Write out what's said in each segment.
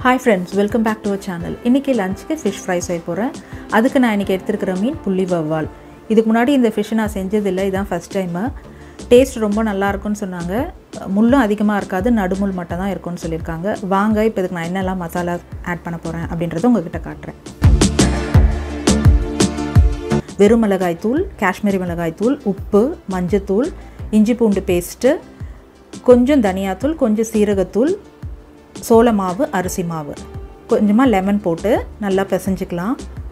hi friends welcome back to our channel இன்றைக்கி லஞ்சுக்கு fish fry செய்ய போகிறேன் அதுக்கு நான் இன்றைக்கி எடுத்துருக்கிற மீன் புள்ளி வவ்வால் இதுக்கு முன்னாடி இந்த ஃபிஷ்ஷை நான் செஞ்சதில்லை இதான் ஃபஸ்ட் டைமு டேஸ்ட் ரொம்ப நல்லா இருக்கும்னு சொன்னாங்க முள்ளும் அதிகமாக இருக்காது நடுமுள் மட்டும் தான் இருக்கும்னு சொல்லியிருக்காங்க வாங்க இப்போ இதுக்கு நான் என்னெல்லாம் மசாலா ஆட் பண்ண போகிறேன் அப்படின்றத உங்ககிட்ட காட்டுறேன் வெறும் மிளகாய் தூள் காஷ்மீரி மிளகாய் தூள் உப்பு மஞ்சத்தூள் இஞ்சி பூண்டு பேஸ்ட்டு கொஞ்சம் தனியாத்தூள் கொஞ்சம் சீரகத்தூள் சோள மாவு அரிசி மாவு கொஞ்சமாக லெமன் போட்டு நல்லா பிசைஞ்சிக்கலாம்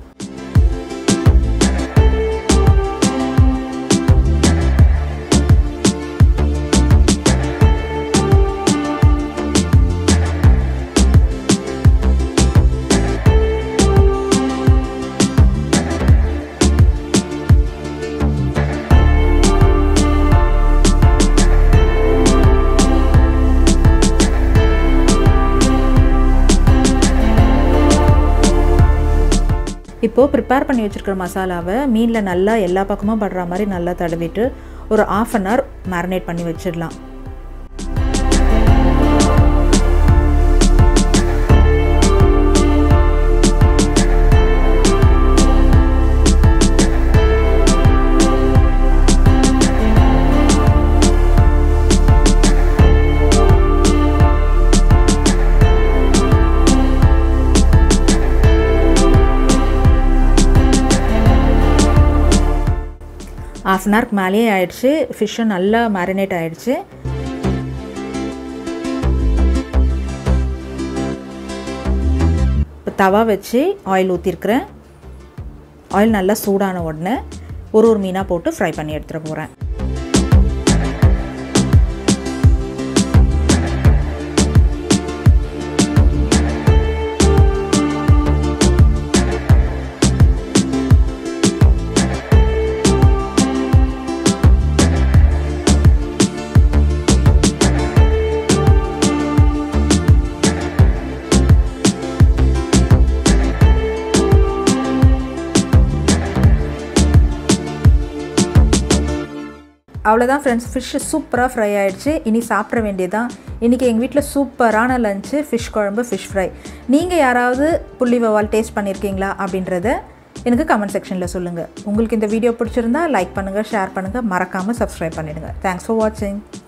இப்போது ப்ரிப்பேர் பண்ணி வச்சுருக்கிற மசாலாவை மீனில் நல்லா எல்லா பக்கமும் படுற மாதிரி நல்லா தடவிட்டு ஒரு ஆஃப் அன் ஹவர் மேரினேட் பண்ணி வச்சிடலாம் ஆஃப் அன் ஹவருக்கு மேலேயே ஆயிடுச்சு ஃபிஷ்ஷும் நல்லா மேரினேட் ஆகிடுச்சு இப்போ தவா வச்சு ஆயில் ஊற்றிருக்கிறேன் ஆயில் நல்லா சூடான உடனே ஒரு ஒரு மீனாக போட்டு ஃப்ரை பண்ணி எடுத்துகிட்டு போகிறேன் அவ்வளோதான் ஃப்ரெண்ட்ஸ் ஃபிஷ்ஷு சூப்பராக ஃப்ரை ஆகிடுச்சு இனி சாப்பிட வேண்டியதான் இன்றைக்கி எங்கள் வீட்டில் சூப்பரான லஞ்சு ஃபிஷ் குழம்பு ஃபிஷ் ஃப்ரை நீங்கள் யாராவது புள்ளி வவால் டேஸ்ட் பண்ணியிருக்கீங்களா அப்படின்றத எனக்கு கமெண்ட் செக்ஷனில் சொல்லுங்கள் உங்களுக்கு இந்த வீடியோ பிடிச்சிருந்தா லைக் பண்ணுங்கள் ஷேர் பண்ணுங்கள் மறக்காமல் சப்ஸ்கிரைப் பண்ணிவிடுங்க தேங்க்ஸ் ஃபார் வாட்சிங்